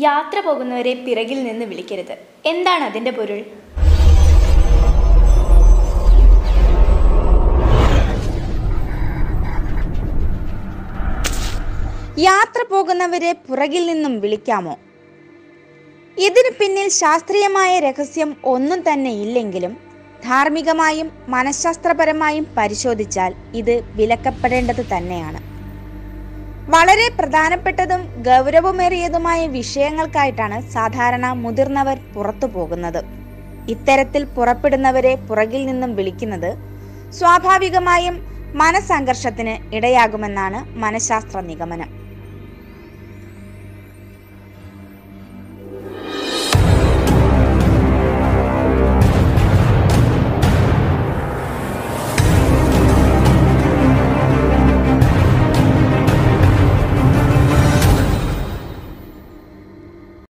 യാത്ര പോകുന്നവരെ പിറകിൽ നിന്ന് വിളിക്കരുത് എന്താണ് അതിൻ്റെ പൊരുൾ യാത്ര പോകുന്നവരെ പുറകിൽ നിന്നും വിളിക്കാമോ ഇതിനു പിന്നിൽ ശാസ്ത്രീയമായ രഹസ്യം ഒന്നും തന്നെ ഇല്ലെങ്കിലും ധാർമ്മികമായും മനഃശാസ്ത്രപരമായും പരിശോധിച്ചാൽ ഇത് വിലക്കപ്പെടേണ്ടത് തന്നെയാണ് വളരെ പ്രധാനപ്പെട്ടതും ഗൗരവമേറിയതുമായ വിഷയങ്ങൾക്കായിട്ടാണ് സാധാരണ മുതിർന്നവർ പുറത്തു പോകുന്നത് ഇത്തരത്തിൽ പുറപ്പെടുന്നവരെ പുറകിൽ നിന്നും വിളിക്കുന്നത് സ്വാഭാവികമായും മനസംഘർഷത്തിന് ഇടയാകുമെന്നാണ് മനഃശാസ്ത്ര നിഗമനം